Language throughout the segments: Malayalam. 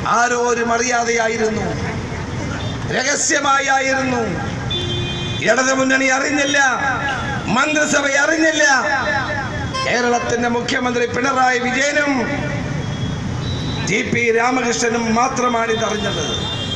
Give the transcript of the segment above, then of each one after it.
ആരോ ഒരു മറിയാതെയായിരുന്നു രഹസ്യമായിരുന്നു ഇടത് മുന്നണി അറിഞ്ഞില്ല മന്ത്രിസഭ അറിഞ്ഞില്ല കേരളത്തിന്റെ മുഖ്യമന്ത്രി പിണറായി വിജയനും ടി പി രാമകൃഷ്ണനും മാത്രമാണ് ഇതറിഞ്ഞത്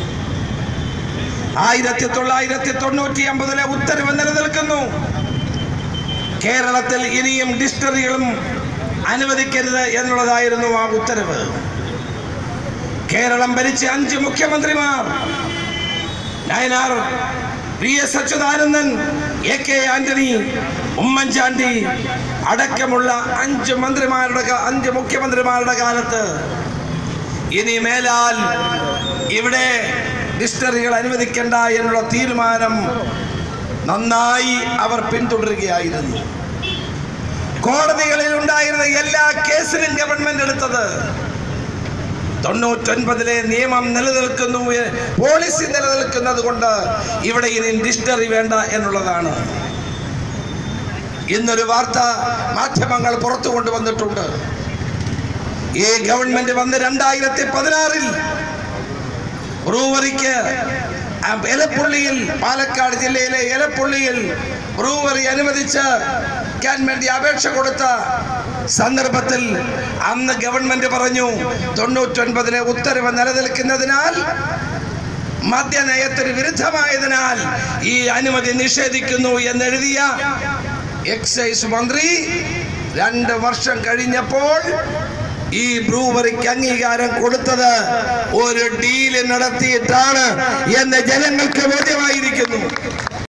ആയിരത്തി തൊള്ളായിരത്തി തൊണ്ണൂറ്റി ഒമ്പതിലെ ഉത്തരവ് നിലനിൽക്കുന്നു കേരളത്തിൽ ഇനിയും ഡിസ്റ്ററികളും അനുവദിക്കരുത് എന്നുള്ളതായിരുന്നു ആ ഉത്തരവ് കേരളം ഭരിച്ച അഞ്ച് മുഖ്യമന്ത്രിമാർ Nayanar V S Achuthanandan A K Antony Oommen Chandy അടക്കമുള്ള അഞ്ച് മന്ത്രിമാരുടെ കാ- അഞ്ച് മുഖ്യമന്ത്രിമാരുടെ കാലത്ത് ഇനി മേലാൽ ഇവിടെ ഡിസ്റ്ററികൾ അനുവദിക്കേണ്ട എന്നുള്ള തീരുമാനം നന്നായി അവർ പിന്തുടരുകയായിരുന്നു കോടതികളിൽ ഉണ്ടായിരുന്ന എല്ലാ കേസിലും ഗവൺമെന്റ് എടുത്തത് തൊണ്ണൂറ്റൊൻപതിലെ നിയമം നിലനിൽക്കുന്നു എ- പോളിസി നിലനിൽക്കുന്നത് കൊണ്ട് ഇവിടെ ഇനി ഡിസ്റ്ററി വേണ്ട എന്നുള്ളതാണ് ഇന്നൊരു വാർത്ത മാധ്യമങ്ങൾ പുറത്തു കൊണ്ടുവന്നിട്ടുണ്ട് ഈ ഗവൺമെന്റ് വന്ന് രണ്ടായിരത്തി പതിനാറിൽ ബ്രൂവറിക്ക് ആ എലപ്പുള്ളിയിൽ പാലക്കാട് ജില്ലയിലെ എലപ്പുള്ളിയിൽ ബ്രൂവറി അനുവദിച്ച് ക്കാൻ വേണ്ടി അപേക്ഷ കൊടുത്ത സന്ദർഭത്തിൽ അന്ന് ഗവൺമെന്റ് പറഞ്ഞു തൊണ്ണൂറ്റൊൻപതിലെ ഉത്തരവ് നിലനിൽക്കുന്നതിനാൽ മദ്യനയത്തിന് വിരുദ്ധമായതിനാൽ ഈ അനുമതി നിഷേധിക്കുന്നു എന്നെഴുതിയ എക്സൈസ് മന്ത്രി രണ്ട് വർഷം കഴിഞ്ഞപ്പോൾ ഈ ബ്രൂവറിക്ക് അംഗീകാരം കൊടുത്തത് ഒരു ഡീല് നടത്തിയിട്ടാണ് എന്ന് ജനങ്ങൾക്ക് ബോധ്യമായിരിക്കുന്നു